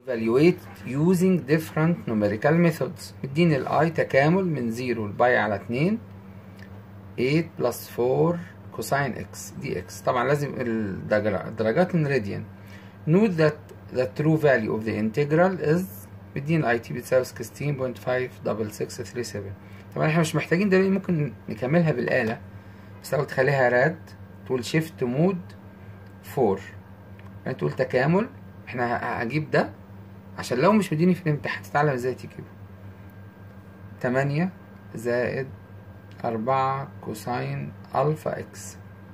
evaluate using different numerical methods مديني الاي تكامل من 0 لباي على 2 8 بلس 4 كوساين اكس دي اكس طبعا لازم الدرجات in radian note that the true value of the integral is مديني الاي تي بتساوي 16.56637 طبعا احنا مش محتاجين دليل ممكن نكملها بالآلة بس لو تخليها راد تقول شيفت مود 4 يعني تقول تكامل احنا هجيب ده عشان لو مش مديني في الامتحان تتعلم ازاي تجيبه تمانية زائد أربعة كوساين ألفا إكس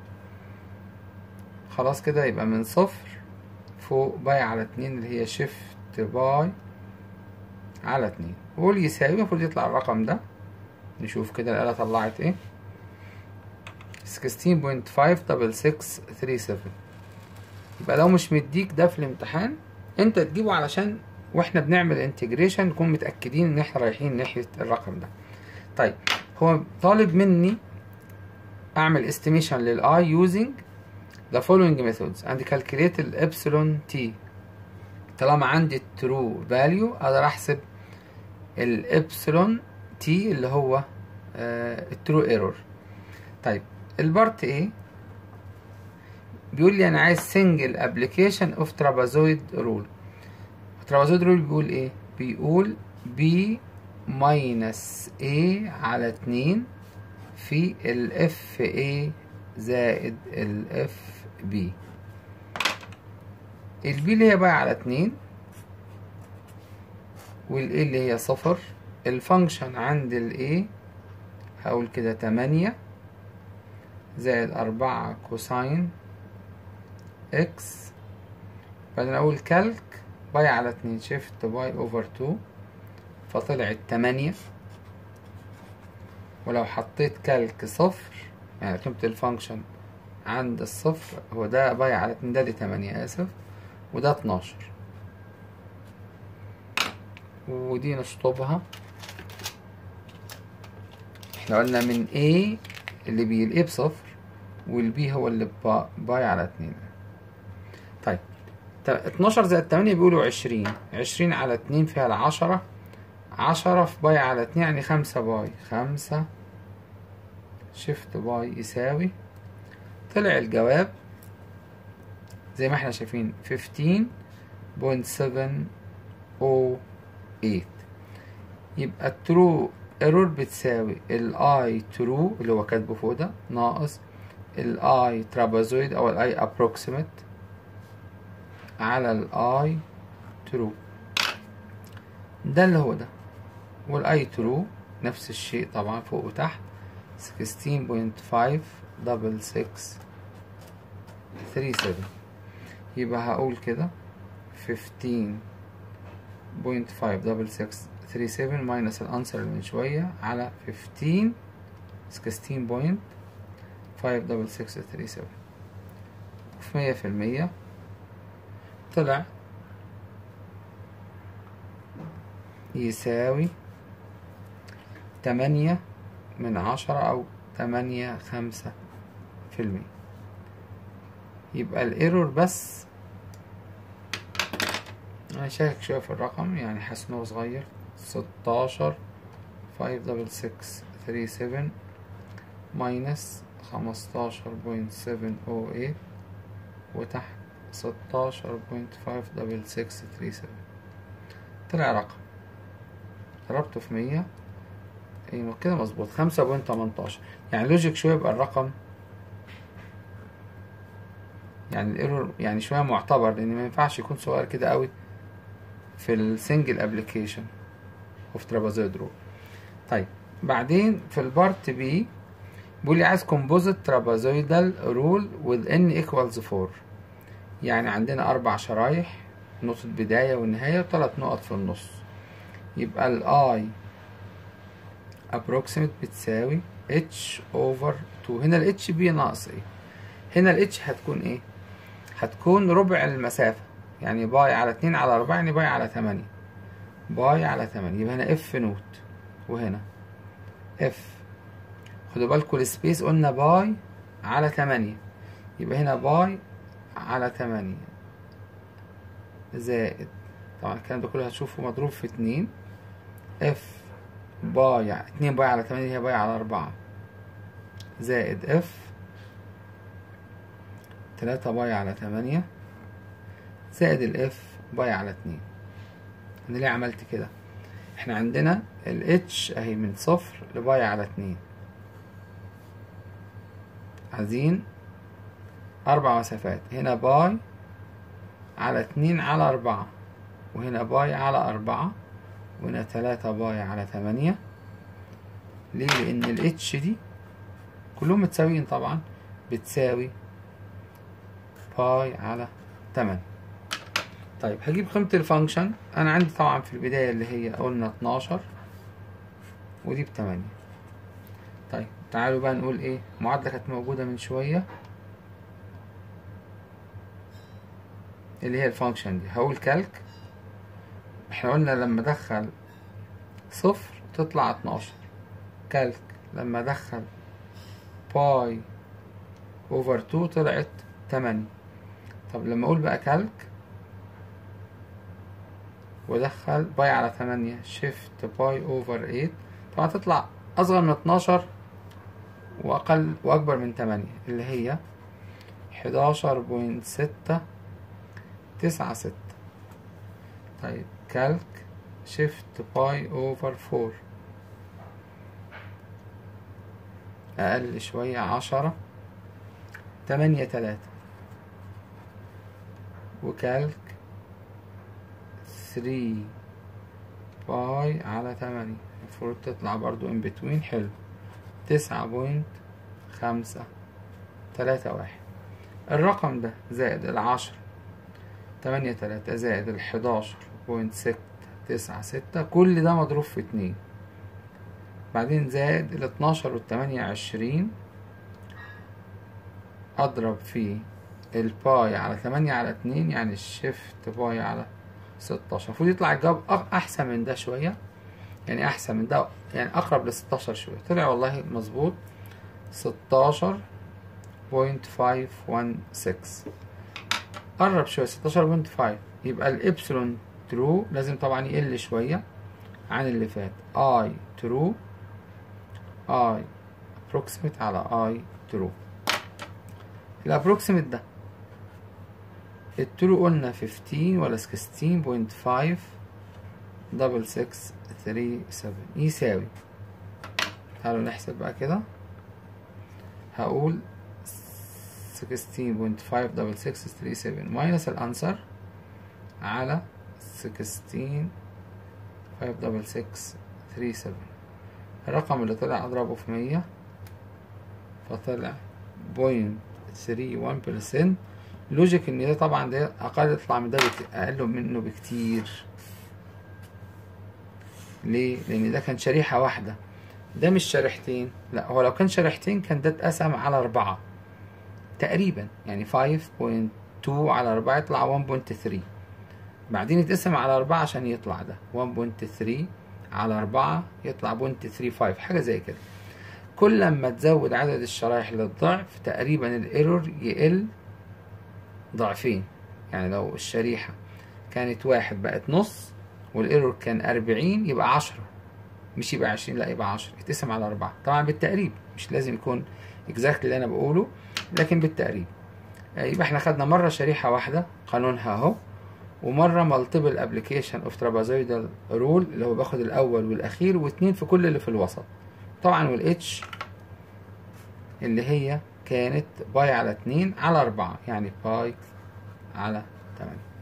خلاص كده يبقى من صفر فوق باي على اتنين اللي هي شيفت باي على اتنين وقول يساوي المفروض يطلع الرقم ده نشوف كده الآلة طلعت ايه 16.56637 يبقى لو مش مديك ده في الامتحان انت تجيبه علشان واحنا بنعمل انتجريشن نكون متأكدين ان احنا رايحين ناحية الرقم ده طيب هو طالب مني اعمل estimation للاي using the following methods and calculate الابسلون تي طالما عندي true value اقدر احسب الابسلون تي اللي هو الترو ايرور طيب البارت ايه بيقول لي انا عايز سنجل ابلكيشن اوف ترابازويد رول ترابازويد رول بيقول ايه بيقول بي ماينس ايه على اتنين في الاف ايه زائد الاف بي البي اللي هي بقى على اتنين والايه اللي هي صفر الفانكشن عند الايه هقول كده تمانية زائد أربعة كوساين اكس بعدين أقول كالك باي على اتنين شيفت باي اوفر تو فطلعت تمانية ولو حطيت كالك صفر يعني قيمة الفانكشن عند الصفر هو ده باي على اتنين ده دي تمانية آسف وده اتناشر ودي نشطبها احنا قلنا من A اللي بي ال A بصفر والبي هو اللي باي على اتنين طيب اتناشر زائد تمانية بيقولوا عشرين عشرين على اتنين فيها العشرة عشرة في باي على اتنين يعني خمسة باي خمسة شيفت باي يساوي طلع الجواب زي ما احنا شايفين فيفتين بوينت سفن او ايت يبقى الترو ايرور بتساوي الاي ترو اللي هو كاتبه فوق ده ناقص الاي ترابازويد او الاي ابروكسيمت على الاي ترو ده اللي هو ده والاي ترو نفس الشيء طبعا فوق وتحت 16.5 دبل 6 37 يبقى هقول كده 15.5 دبل 6 37 ماينس الانسر اللي من شوية على 15 16.5 دبل 6 37 في مية في المية طلع يساوي تمانية من عشرة أو تمانية خمسة في المية يبقى الايرور بس أنا شاكك شوية في الرقم يعني حاسس إن هو صغير ستاشر فايف دبل سكس ثري سفن ماينس خمستاشر بوينت سفن أو ايت وتحت ستاشر بوينت فايف دبل سكس ثري سفن طلع رقم ضربته في مية ايوه كده مظبوط خمسة بوينت تمنتاشر يعني لوجيك شوية يبقى الرقم يعني الايرور يعني شوية معتبر لان ما ينفعش يكون صغير كده قوي في السنجل ابلكيشن اوف ترابازويد رول طيب بعدين في البارت بي بيقول لي عايز كومبوزيت ترابازويدال رول with n equals 4 يعني عندنا اربع شرايح نقطة بداية والنهاية وثلاث نقط في النص يبقى الاي approximate بتساوي h over 2 هنا ال h بي ناقص ايه هنا ال h هتكون ايه هتكون ربع المسافة يعني باي على اتنين على أربعة يعني باي على تمانية باي على تمانية يبقى هنا اف نوت وهنا اف خدوا بالكوا السبيس قلنا باي على تمانية يبقى هنا باي على تمانية زائد طبعا الكلام ده كله هتشوفه مضروب في اتنين اف باي اتنين باي على تمانية هي باي على أربعة زائد اف تلاتة باي على تمانية زائد الاف باي على اتنين انا ليه عملت كده احنا عندنا الاتش اهي من صفر لباي على اتنين عايزين اربع مسافات هنا باي على اتنين على اربعة وهنا باي على اربعة وهنا تلاتة باي على تمانية ليه لان الاتش دي كلهم متساويين طبعا بتساوي باي على تمانية طيب هجيب قيمة الفانكشن أنا عندي طبعا في البداية اللي هي قلنا اتناشر ودي بتمانية طيب تعالوا بقى نقول ايه معادلة كانت موجودة من شوية اللي هي الفانكشن دي هقول كالك احنا قلنا لما ادخل صفر تطلع اتناشر كالك لما ادخل باي اوفر تو طلعت تمانية طب لما اقول بقى كالك وادخل باي على تمانية شيفت باي اوفر ايت طبعا تطلع اصغر من اتناشر واقل واكبر من تمانية اللي هي حداشر بوينت ستة تسعة ستة طيب كالك شيفت باي اوفر فور اقل شوية عشرة تمانية تلاتة وكالك ثري باي على تمانية المفروض تطلع برضو ان بتوين حلو تسعة بوينت خمسة تلاتة واحد الرقم ده زائد العشرة تمانية تلاتة زائد الحداشر بوينت ستة تسعة ستة كل ده مضروب في اتنين بعدين زائد الاتناشر والتمانية عشرين أضرب في الباي على تمانية على اتنين يعني الشيفت باي على ستاشر المفروض يطلع الجواب أحسن من ده شوية يعني أحسن من ده يعني أقرب لستاشر شوية طلع والله مظبوط ستاشر بوينت فايف وان سكس قرب شوية ستاشر بوينت فايف يبقى الإبسلون ترو لازم طبعا يقل شوية عن اللي فات اي ترو اي approximate على اي ترو الابروكسيمت ده الترو قلنا 15 ولا 16.5 دبل 6 3 7 يساوي تعالوا نحسب بقى كده هقول 16.5 دبل 6 3 7 ماينس الانسر على 16 5 دبل 6 3 7 الرقم اللي طلع اضربه في 100 فطلع بوينت 31% لوجيك ان ده طبعا ده اقل يطلع من ده اقل منه بكتير ليه لان ده كان شريحة واحدة ده مش شريحتين لا هو لو كان شريحتين كان ده اتقسم على أربعة تقريبا يعني 5.2 على أربعة يطلع 1.3 بعدين يتقسم على أربعة عشان يطلع ده 1.3 على أربعة يطلع 0.35 حاجة زي كده كل ما تزود عدد الشرايح للضعف تقريبا الايرور يقل ضعفين يعني لو الشريحة كانت واحد بقت نص والايرور كان أربعين يبقى عشرة مش يبقى عشرين لا يبقى عشرة يتقسم على أربعة طبعا بالتقريب مش لازم يكون اكزاكت اللي أنا بقوله لكن بالتقريب يبقى احنا خدنا مرة شريحة واحدة قانونها اهو ومرة مالتيبل ابلكيشن اوف ترابازويدال رول اللي هو باخد الأول والأخير واتنين في كل اللي في الوسط طبعا والاتش اللي هي كانت باي على اتنين على أربعة يعني باي على تمانية